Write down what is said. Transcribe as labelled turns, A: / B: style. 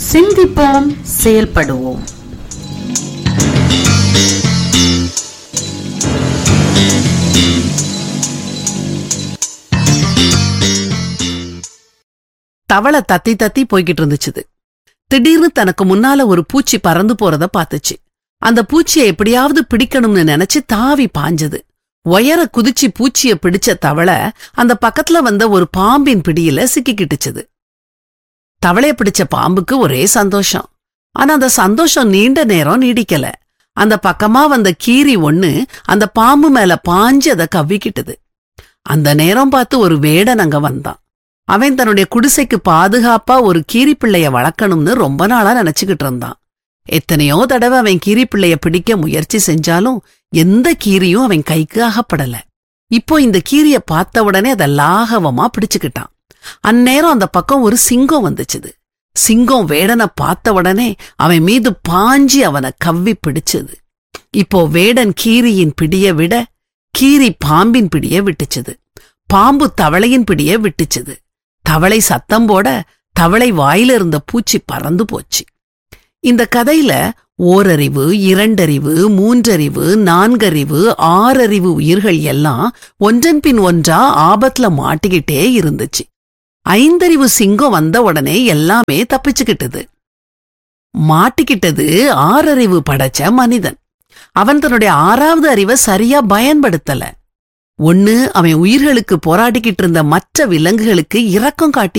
A: சிந்திப்போம் செயல்படுவோம்
B: தவளை தத்தி தத்தி போய்கிட்டு இருந்துச்சுது திடீர்னு தனக்கு முன்னால ஒரு பூச்சி பறந்து போறத பாத்துச்சு அந்த பூச்சியை எப்படியாவது பிடிக்கணும்னு நினைச்சு தாவி பாஞ்சது உயர குதிச்சு பூச்சிய பிடிச்ச தவளை அந்த பக்கத்துல வந்த ஒரு பாம்பின் பிடியில சிக்கிக்கிட்டுச்சுது தவளைய பிடிச்ச பாம்புக்கு ஒரே சந்தோஷம் ஆனா அந்த சந்தோஷம் நீண்ட நேரம் நீடிக்கல அந்த பக்கமா வந்த கீரி ஒண்ணு அந்த பாம்பு மேல பாஞ்சு அதை கவ்விக்கிட்டுது அந்த நேரம் பார்த்து ஒரு வேடன் அங்க வந்தான் அவன் தன்னுடைய குடிசைக்கு பாதுகாப்பா ஒரு கீரிப்பிள்ளைய வளர்க்கணும்னு ரொம்ப நாளா நினைச்சுக்கிட்டு இருந்தான் எத்தனையோ தடவை அவன் கீரிப்பிள்ளைய பிடிக்க முயற்சி செஞ்சாலும் எந்த கீரியும் அவன் கைக்கு அகப்படல இப்போ இந்த கீரிய பார்த்த உடனே அதை லாகவமா பிடிச்சுக்கிட்டான் அந்நேரம் அந்த பக்கம் ஒரு சிங்கம் வந்துச்சுது சிங்கம் வேடனை பார்த்த உடனே அவன் மீது பாஞ்சி அவனை கவ்வி பிடிச்சது இப்போ வேடன் கீரியின் பிடிய விட கீரி பாம்பின் பிடிய விட்டுச்சுது பாம்பு தவளையின் பிடிய விட்டுச்சுது தவளை சத்தம் போட தவளை வாயில இருந்த பூச்சி பறந்து போச்சு இந்த கதையில ஓரறிவு இரண்டறிவு மூன்றறிவு நான்கறிவு ஆறறிவு உயிர்கள் எல்லாம் ஒன்றன் பின் ஒன்றா ஆபத்துல மாட்டிக்கிட்டே இருந்துச்சு ஐந்தறிவு சிங்கம் வந்த உடனே எல்லாமே தப்பிச்சுக்கிட்டது மாட்டிக்கிட்டது ஆறறிவு படைச்ச மனிதன் அவன் தன்னுடைய ஆறாவது அறிவை சரியா பயன்படுத்தல ஒண்ணு அவன் உயிர்களுக்கு போராடிக்கிட்டு இருந்த மற்ற விலங்குகளுக்கு இரக்கம் காட்டி